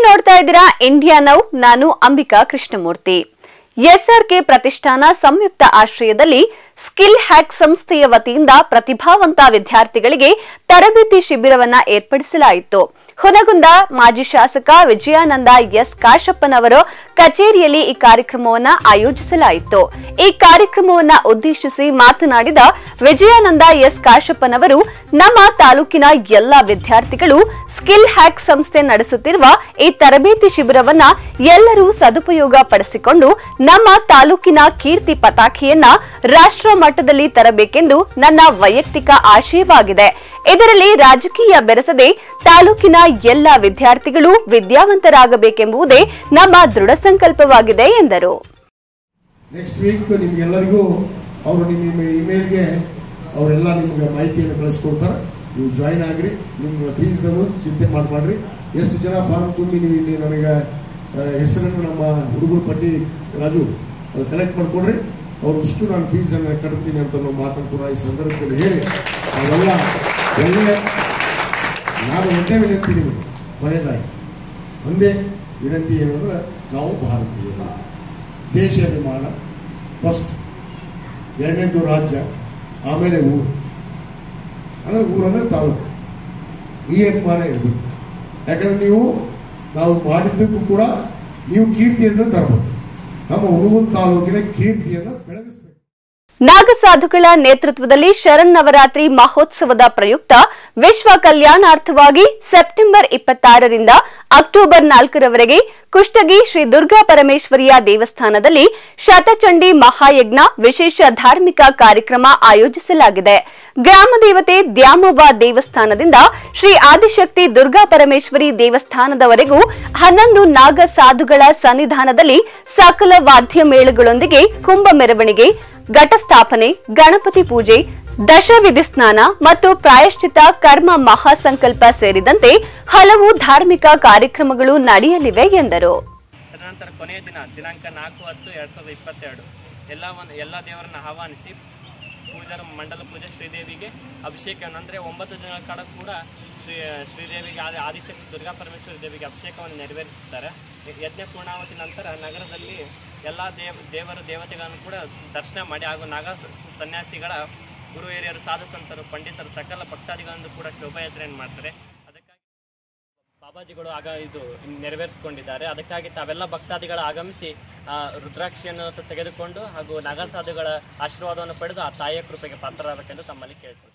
ನೋಡ್ತಾ ಇದ್ದೀರಾ India now ನಾನು ಅಂಬಿಕಾ ಕೃಷ್ಣಮೂರ್ತಿ ಎಸ್ಆರ್ಕೆ ಪ್ರತಿಷ್ಠಾನ ಸಂಯುಕ್ತ ಆಶ್ರಯದಲ್ಲಿ ಸ್ಕಿಲ್ ಹ್ಯಾಕ್ ಸಂಸ್ಥೆಯ ವತಿಯಿಂದ ಪ್ರತಿಭಾವಂತ ವಿದ್ಯಾರ್ಥಿಗಳಿಗೆ ತರಬೇತಿ ಶಿಬಿರವನ್ನ ಏರ್ಪಡಿಸಲಾಯಿತು ಹುನಗುಂದ ಮಾಜಿ ಶಾಸಕ ವಿಜಯಾನಂದ ಎಸ್ ಕಾಶಪ್ಪನವರ ಕಚೇರಿಯಲ್ಲಿ ಈ ಕಾರ್ಯಕ್ರಮವನ್ನ ಆಯೋಜಿಸಲಾಯಿತು ಈ ಕಾರ್ಯಕ್ರಮವನ್ನ ಉದ್ದೇಶಿಸಿ ಮಾತನಾಡಿದ ವಿಜಯಾನಂದ ಎಸ್ ಕಾಶಪ್ಪನವರು ನಮ್ಮ ತಾಲೂಕಿನ ಎಲ್ಲ ವಿದ್ಯಾರ್ಥಿಗಳು ಸ್ಕಿಲ್ ಹ್ಯಾಕ್ ಸಂಸ್ಥೆ ನಡೆಸುತ್ತಿರುವ ಈ ತರಬೇತಿ ಶಿಬಿರವನ್ನ ಎಲ್ಲರೂ ಸದುಪಯೋಗ ಪಡಿಸಿಕೊಂಡು ನಮ್ಮ ತಾಲೂಕಿನ ಕೀರ್ತಿ ಪತಾಕೆಯನ್ನ ರಾಷ್ಟ್ರ ಮಟ್ಟದಲ್ಲಿ ತರಬೇಕೆಂದು ನನ್ನ ವೈಯಕ್ತಿಕ ಆಶಯವಾಗಿದೆ ಇದರಲ್ಲಿ ರಾಜಕೀಯ ಬೆರೆಸದೆ ತಾಲೂಕಿನ ಎಲ್ಲ ವಿದ್ಯಾರ್ಥಿಗಳು ವಿದ್ಯಾವಂತರಾಗಬೇಕೆಂಬುದೇ ನಮ್ಮ ದೃಢ ಸಂಕಲ್ಪವಾಗಿದೆ ಎಂದರು ನೆಕ್ಸ್ಟ್ ವೀಕ್ ನಿಮ್ಗೆಲ್ಲರಿಗೂ ಅವರು ನಿಮ್ಮ ಇಮೇಲ್ಗೆ ಅವರೆಲ್ಲ ನಿಮ್ಗೆ ಮಾಹಿತಿಯನ್ನು ಕಳಿಸ್ಕೊಡ್ತಾರೆ ನೀವು ಜಾಯಿನ್ ಆಗ್ರಿ ನಿಮ್ಮ ಫೀಸ್ದನ್ನು ಚಿಂತೆ ಮಾಡಬೇಡ್ರಿ ಎಷ್ಟು ಜನ ಫಾರ್ಮ್ ತುಂಬಿ ನೀವು ಇಲ್ಲಿ ನನಗೆ ಆ, ಹೆಸರನ್ನು ನಮ್ಮ ಹುಡುಗರ ಪಟ್ಟಿ ರಾಜು ಕಲೆಕ್ಟ್ ಮಾಡ್ಕೊಡ್ರಿ ಅವ್ರು ಇಷ್ಟು ನಾನು ಫೀಸನ್ನು ಕಟ್ತೀನಿ ಅಂತ ನಾವು ಮಾತನ್ನು ಕೂಡ ಈ ಸಂದರ್ಭದಲ್ಲಿ ಹೇಳಿ ಅವೆಲ್ಲ ಒಳ್ಳೆ ನಾನು ಒಂದೇ ವಿನಂತಿ ನಿಮಗೆ ಕೊನೆಯದಾಗಿ ಒಂದೇ ವಿನಂತಿ ಏನಂದ್ರೆ ನಾವು ಭಾರತೀಯರು ದೇಶ ಅಭಿಮಾನ ಫಸ್ಟ್ ಎರಡನೇದು ರಾಜ್ಯ ಆಮೇಲೆ ಊರು ಅಂದ್ರೆ ಊರಂದ್ರೆ ತಾಲೂಕು ಈ ಅಭಿಮಾನ ಇರಬೇಕು ಯಾಕಂದ್ರೆ ನೀವು ನಾವು ಮಾಡಿದ್ದಕ್ಕೂ ಕೂಡ ನೀವು ಕೀರ್ತಿಯನ್ನು ತರಬೇಕು ನಮ್ಮ ಹುಡುಗನ ತಾಲೂಕಿನ ಕೀರ್ತಿಯನ್ನು ಬೆಳಗಿಸ್ಬೇಕು ನಾಗಸಾಧುಗಳ ನೇತೃತ್ವದಲ್ಲಿ ಶರನ್ನವರಾತ್ರಿ ಮಹೋತ್ಸವದ ಪ್ರಯುಕ್ತ ವಿಶ್ವ ಕಲ್ಯಾಣಾರ್ಥವಾಗಿ ಸೆಪ್ಟೆಂಬರ್ ಇಪ್ಪತ್ತಾರರಿಂದ ಅಕ್ಟೋಬರ್ ನಾಲ್ಕರವರೆಗೆ ಕುಷ್ಟಗಿ ಶ್ರೀ ದುರ್ಗಾ ಪರಮೇಶ್ವರಿಯ ದೇವಸ್ಥಾನದಲ್ಲಿ ಶತಚಂಡಿ ಮಹಾಯಜ್ಞ ವಿಶೇಷ ಧಾರ್ಮಿಕ ಕಾರ್ಯಕ್ರಮ ಆಯೋಜಿಸಲಾಗಿದೆ ಗ್ರಾಮ ದೇವತೆ ದ್ಯಾಮವ್ವ ದೇವಸ್ಥಾನದಿಂದ ಶ್ರೀ ಆದಿಶಕ್ತಿ ದುರ್ಗಾ ಪರಮೇಶ್ವರಿ ದೇವಸ್ಥಾನದವರೆಗೂ ಹನ್ನೊಂದು ನಾಗ ಸಾಧುಗಳ ಸನ್ನಿಧಾನದಲ್ಲಿ ಸಕಲ ವಾದ್ಯ ಮೇಳಗಳೊಂದಿಗೆ ಕುಂಭ ಮೆರವಣಿಗೆ ಘಟಸ್ಥಾಪನೆ ಗಣಪತಿ ಪೂಜೆ ದಶವಿಧಿ ಸ್ನಾನ ಮತ್ತು ಪ್ರಾಯಶ್ಚಿತ ಕರ್ಮ ಮಹಾಸಂಕಲ್ಪ ಸೇರಿದಂತೆ ಹಲವು ಧಾರ್ಮಿಕ ಕಾರ್ಯಕ್ರಮಗಳು ನಡೆಯಲಿವೆ ಎಂದರು ತದನಂತರ ಕೊನೆಯ ದಿನ ದಿನಾಂಕ ನಾಲ್ಕು ಹತ್ತು ಎರಡು ಸಾವಿರದ ಇಪ್ಪತ್ತೆರಡು ಎಲ್ಲ ಒಂದು ಎಲ್ಲ ದೇವರನ್ನ ಆಹ್ವಾನಿಸಿ ಪೂಜಾರ ಮಂಡಲ ಪೂಜೆ ಶ್ರೀದೇವಿಗೆ ಅಭಿಷೇಕವನ್ನು ಅಂದರೆ ಒಂಬತ್ತು ದಿನಗಳ ಕಾಲ ಕೂಡ ಶ್ರೀ ಶ್ರೀದೇವಿಗೆ ಆದಿ ಆದಿಶಕ್ತಿ ದುರ್ಗಾ ಪರಮೇಶ್ವರಿ ದೇವಿಗೆ ಅಭಿಷೇಕವನ್ನು ನೆರವೇರಿಸುತ್ತಾರೆ ಯಜ್ಞ ಪೂರ್ಣಾವತಿ ನಂತರ ನಗರದಲ್ಲಿ ಎಲ್ಲ ದೇವ ದೇವರ ದೇವತೆಗಳನ್ನು ಕೂಡ ದರ್ಶನ ಮಾಡಿ ಹಾಗೂ ನಾಗ ಸ- ಸನ್ಯಾಸಿಗಳ ಗುರು ಹಿರಿಯರು ಸಾಧು ಸಂತರು ಪಂಡಿತರು ಸಕಲ ಭಕ್ತಾದಿಗಳನ್ನು ಕೂಡ ಶೋಭಾಯಾತ್ರೆಯನ್ನು ಮಾಡ್ತಾರೆ ಅದಕ್ಕಾಗಿ ಬಾಬಾಜಿಗಳು ಆಗ ಇದು ನೆರವೇರಿಸಿಕೊಂಡಿದ್ದಾರೆ ಅದಕ್ಕಾಗಿ ತಾವೆಲ್ಲ ಭಕ್ತಾದಿಗಳು ಆಗಮಿಸಿ ಆ, ರುದ್ರಾಕ್ಷಿಯನ್ನು ತ- ತೆಗೆದುಕೊಂಡು ಹಾಗೂ ನಾಗಸಾಧುಗಳ ಆಶೀರ್ವಾದವನ್ನು ಪಡೆದು ಆ ತಾಯಿಯ ಕೃಪೆಗೆ ಪಾತ್ರರಾಗಬೇಕೆಂದು ತಮ್ಮಲ್ಲಿ ಕೇಳಿಕೊಳ್ಳುತ್ತೇವೆ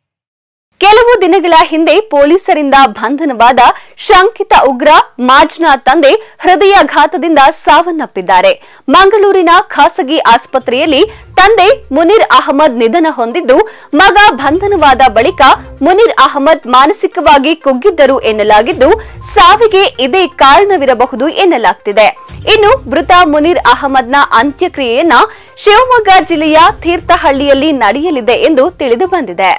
ಕೆಲವು ದಿನಗಳ ಹಿಂದೆ ಪೊಲೀಸರಿಂದ ಬಂಧನವಾದ ಶಂಕಿತ ಉಗ್ರ ಮಾಜ್ನ ತಂದೆ ಹೃದಯಾಘಾತದಿಂದ ಸಾವನ್ನಪ್ಪಿದ್ದಾರೆ ಮಂಗಳೂರಿನ ಖಾಸಗಿ ಆಸ್ಪತ್ರೆಯಲ್ಲಿ ತಂದೆ ಮುನೀರ್ ಅಹಮದ್ ನಿಧನ ಹೊಂದಿದ್ದು ಮಗ ಬಂಧನವಾದ ಬಳಿಕ ಮುನೀರ್ ಅಹಮದ್ ಮಾನಸಿಕವಾಗಿ ಕುಗ್ಗಿದ್ದರು ಎನ್ನಲಾಗಿದ್ದು ಸಾವಿಗೆ ಇದೇ ಕಾರಣವಿರಬಹುದು ಎನ್ನಲಾಗ್ತಿದೆ ಇನ್ನು ಮೃತ ಮುನೀರ್ ಅಹಮದ್ನ ಅಂತ್ಯಕ್ರಿಯೆಯನ್ನ ಶಿವಮೊಗ್ಗ ಜಿಲ್ಲೆಯ ತೀರ್ಥಹಳ್ಳಿಯಲ್ಲಿ ನಡೆಯಲಿದೆ ಎಂದು ತಿಳಿದು ಬಂದಿದೆ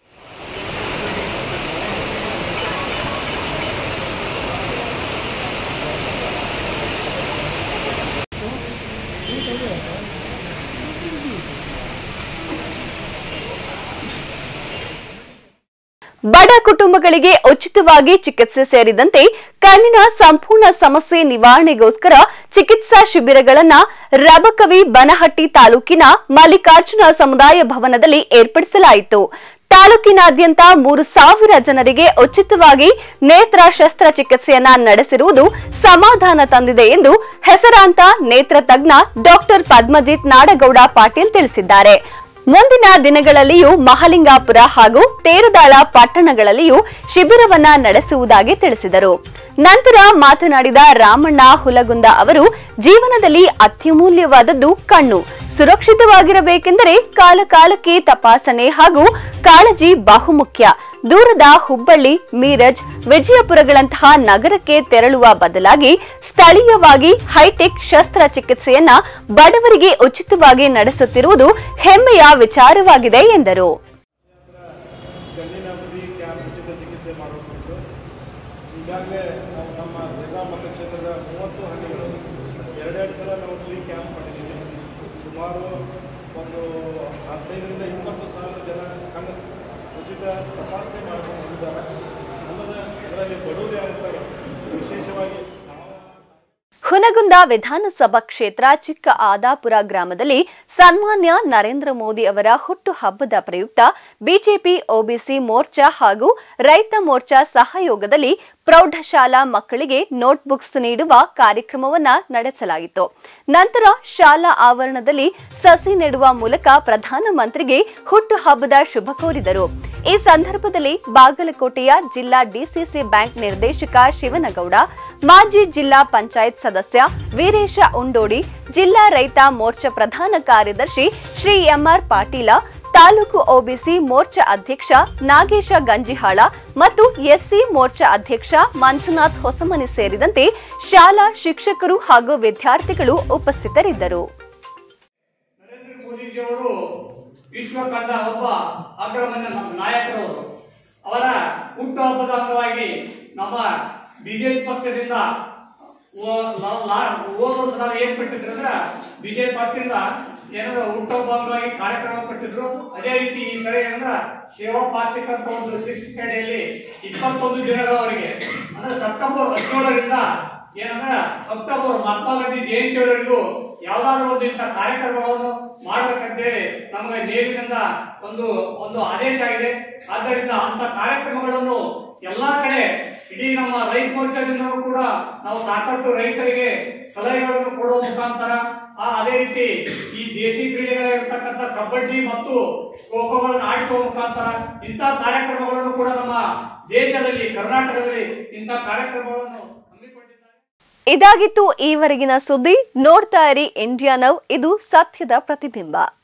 ಬಡ ಕುಟುಂಬಗಳಿಗೆ ಉಚಿತವಾಗಿ ಚಿಕಿತ್ಸೆ ಸೇರಿದಂತೆ ಕಣ್ಣಿನ ಸಂಪೂರ್ಣ ಸಮಸ್ಯೆ ನಿವಾರಣೆಗೋಸ್ಕರ ಚಿಕಿತ್ಸಾ ಶಿಬಿರಗಳನ್ನ ರಬಕವಿ ಬನಹಟ್ಟಿ ತಾಲೂಕಿನ ಮಲ್ಲಿಕಾರ್ಜುನ ಸಮುದಾಯ ಭವನದಲ್ಲಿ ಏರ್ಪಡಿಸಲಾಯಿತು ತಾಲೂಕಿನಾದ್ಯಂತ ಮೂರು ಸಾವಿರ ಜನರಿಗೆ ಉಚಿತವಾಗಿ ನೇತ್ರ ಶಸ್ತ್ರಚಿಕಿತ್ಸೆಯನ್ನ ನಡೆಸಿರುವುದು ಸಮಾಧಾನ ತಂದಿದೆ ಎಂದು ಹೆಸರಾಂತ ನೇತ್ರ ತಜ್ಞ ಡಾಕ್ಟರ್ ಪದ್ಮಜಿತ್ ನಾಡಗೌಡ ಪಾಟೀಲ್ ತಿಳಿಸಿದ್ದಾರೆ ಮುಂದಿನ ದಿನಗಳಲ್ಲಿಯೂ ಮಹಲಿಂಗಾಪುರ ಹಾಗೂ ತೇರದಾಳ ಪಟ್ಟಣಗಳಲ್ಲಿಯೂ ಶಿಬಿರವನ್ನ ನಡೆಸುವುದಾಗಿ ತಿಳಿಸಿದರು ನಂತರ ಮಾತನಾಡಿದ ರಾಮಣ್ಣ ಹುಲಗುಂದ ಅವರು ಜೀವನದಲ್ಲಿ ಅತ್ಯಮೂಲ್ಯವಾದದ್ದು ಕಣ್ಣು ಸುರಕ್ಷಿತವಾಗಿರಬೇಕೆಂದರೆ ಕಾಲಕಾಲಕ್ಕೆ ತಪಾಸಣೆ ಹಾಗೂ ಕಾಳಜಿ ಬಹುಮುಖ್ಯ ದೂರದ ಹುಬ್ಬಳ್ಳಿ ಮೀರಜ್ ವಿಜಯಪುರಗಳಂತಹ ನಗರಕ್ಕೆ ತೆರಳುವ ಬದಲಾಗಿ ಸ್ಥಳೀಯವಾಗಿ ಹೈಟೆಕ್ ಶಸ್ತ್ರಚಿಕಿತ್ಸೆಯನ್ನ ಬಡವರಿಗೆ ಉಚಿತವಾಗಿ ನಡೆಸುತ್ತಿರುವುದು ಹೆಮ್ಮೆಯ ವಿಚಾರವಾಗಿದೆ ಎಂದರು ಕಣ್ಣಿನ ಫ್ರೀ ಕ್ಯಾಂಪ್ ಉಚಿತ ಚಿಕಿತ್ಸೆ ಮಾಡುವ ಕುರಿತು ಈಗಾಗಲೇ ನಾವು ನಮ್ಮ ಜಿಲ್ಲಾ ಮತಕ್ಷೇತ್ರದ ಮೂವತ್ತು ಹಳ್ಳಿಗಳು ಎರಡೆರಡು ಸಲ ನಾವು ಫ್ರೀ ಕ್ಯಾಂಪ್ ಮಾಡಿದ್ದೀವಿ ಸುಮಾರು ಒಂದು ಹದಿನೈದರಿಂದ ಇಪ್ಪತ್ತು ಸಾವಿರ ಜನ ಕಣ್ಣು ಉಚಿತ ತಪಾಸಣೆ ಮಾಡ್ಕೊಂಡು ಬಂದಿದ್ದಾರೆ ಅಲ್ಲದೆ ಇದರಲ್ಲಿ ಬಡವರು ಯಾರಿರ್ತಾರೆ ವಿಶೇಷವಾಗಿ ನರಗುಂದ ವಿಧಾನಸಭಾ ಕ್ಷೇತ್ರ ಚಿಕ್ಕ ಆದಾಪುರ ಗ್ರಾಮದಲ್ಲಿ ಸನ್ಮಾನ್ಯ ನರೇಂದ್ರ ಮೋದಿ ಅವರ ಹುಟ್ಟು ಹಬ್ಬದ ಪ್ರಯುಕ್ತ ಬಿಜೆಪಿ ಒಬಿಸಿ ಮೋರ್ಚಾ ಹಾಗೂ ರೈತ ಮೋರ್ಚಾ ಸಹಯೋಗದಲ್ಲಿ ಪ್ರೌಢಶಾಲಾ ಮಕ್ಕಳಿಗೆ ನೋಟ್ಬುಕ್ಸ್ ನೀಡುವ ಕಾರ್ಯಕ್ರಮವನ್ನ ನಡೆಸಲಾಯಿತು ನಂತರ ಶಾಲಾ ಆವರಣದಲ್ಲಿ ಸಸಿ ನೆಡುವ ಮೂಲಕ ಪ್ರಧಾನಮಂತ್ರಿಗೆ ಹುಟ್ಟುಹಬ್ಬದ ಶುಭ ಕೋರಿದರು ಈ ಸಂದರ್ಭದಲ್ಲಿ ಬಾಗಲಕೋಟೆಯ ಜಿಲ್ಲಾ ಡಿಸಿಸಿ ಬ್ಯಾಂಕ್ ನಿರ್ದೇಶಕ ಶಿವನಗೌಡ ಮಾಜಿ ಜಿಲ್ಲಾ ಪಂಚಾಯತ್ ಸದಸ್ಯ ವೀರೇಶ ಉಂಡೋಡಿ ಜಿಲ್ಲಾ ರೈತ ಮೋರ್ಚಾ ಪ್ರಧಾನ ಕಾರ್ಯದರ್ಶಿ ಶ್ರೀ ಎಂಆರ್ ಪಾಟೀಲ ತಾಲೂಕು ಒಬಿಸಿ ಮೋರ್ಚಾ ಅಧ್ಯಕ್ಷ ನಾಗೇಶ ಗಂಜಿಹಾಳ ಮತ್ತು ಎಸ್ಸಿ ಮೋರ್ಚಾ ಅಧ್ಯಕ್ಷ ಮಂಜುನಾಥ್ ಹೊಸಮನಿ ಸೇರಿದಂತೆ ಶಾಲಾ ಶಿಕ್ಷಕರು ಹಾಗೂ ವಿದ್ಯಾರ್ಥಿಗಳು ಉಪಸ್ಥಿತರಿದ್ದರು ನರೇಂದ್ರ ಮೋದಿಜಿಯವರು ವಿಶ್ವ ಕಂಡ ಒಬ್ಬ ಅಗ್ರಗಣ್ಯ ನಮ್ಮ ನಾಯಕರವರು ಅವರ ಹುಟ್ಟುಹಬ್ಬದ ಅಂಗವಾಗಿ ನಮ್ಮ ಬಿಜೆಪಿ ಪಕ್ಷದಿಂದ ಓ- ಲ- ಲಾ- ಹೋದ ವರ್ಷ ನಾವು ಏನ್ ಬಿಟ್ಟಿದ್ರು ಅಂದ್ರೆ ಬಿಜೆಪಿ ಪಕ್ಷದಿಂದ ಏನಾದ್ರು ಹುಟ್ಟುಹಬ್ಬ ಅಂಗವಾಗಿ ಕಾರ್ಯಕ್ರಮ ಕೊಟ್ಟಿದ್ರು ಅದೇ ರೀತಿ ಈ ಸರಿ ಏನಂದ್ರ ಸೇವಾ ಪಾಕ್ಷಿಕ ಅಂತ ಒಂದು ಶಿಕ್ಷಕಡೆಯಲ್ಲಿ ಇಪ್ಪತ್ತೊಂದು ದಿನಗಳವರೆಗೆ ಅಂದ್ರೆ ಸೆಪ್ಟೆಂಬರ್ ಹದಿನೇಳರಿಂದ ಏನಂದ್ರ ಅಕ್ಟೋಬರ್ ಮಹಾತ್ಮ ಗಾಂಧಿ ಜಯಂತಿಯವರೆಗೂ ಯಾವ್ದಾದ್ರು ಒಂದು ಇಂಥ ಕಾರ್ಯಕ್ರಮಗಳನ್ನು ಮಾಡ್ಬೇಕಂತೇಳಿ ನಮಗೆ ನೇರಿನಿಂದ ಒಂದು ಒಂದು ಆದೇಶ ಆಗಿದೆ ಆದ್ದರಿಂದ ಅಂತ ಕಾರ್ಯಕ್ರಮಗಳನ್ನು ಎಲ್ಲಾ ಕಡೆ ಇಡೀ ನಮ್ಮ ರೈತ ಮೋರ್ಚಾದಿಂದಲೂ ಕೂಡ ನಾವು ಸಾಕಷ್ಟು ರೈತರಿಗೆ ಸಲಹೆಗಳನ್ನು ಕೊಡುವ ಮುಖಾಂತರ ಆ ಅದೇ ರೀತಿ ಈ ದೇಸಿ ಕ್ರೀಡೆಗಳಿರ್ತಕ್ಕಂಥ ಕಬಡ್ಡಿ ಮತ್ತು ಖೋ ಖೋಗಳನ್ನು ಆಡಿಸುವ ಮುಖಾಂತರ ಇಂಥ ಕಾರ್ಯಕ್ರಮಗಳನ್ನು ಕೂಡ ನಮ್ಮ ದೇಶದಲ್ಲಿ ಕರ್ನಾಟಕದಲ್ಲಿ ಇಂಥ ಕಾರ್ಯಕ್ರಮಗಳನ್ನು ಹಮ್ಮಿಕೊಂಡಿದ್ದಾರೆ ಇದಾಗಿತ್ತು ಈವರೆಗಿನ ಸುದ್ದಿ ನೋಡ್ತಾ ಇರಿ ಇಂಡಿಯಾ ನವ್ ಇದು ಸತ್ಯದ ಪ್ರತಿಬಿಂಬ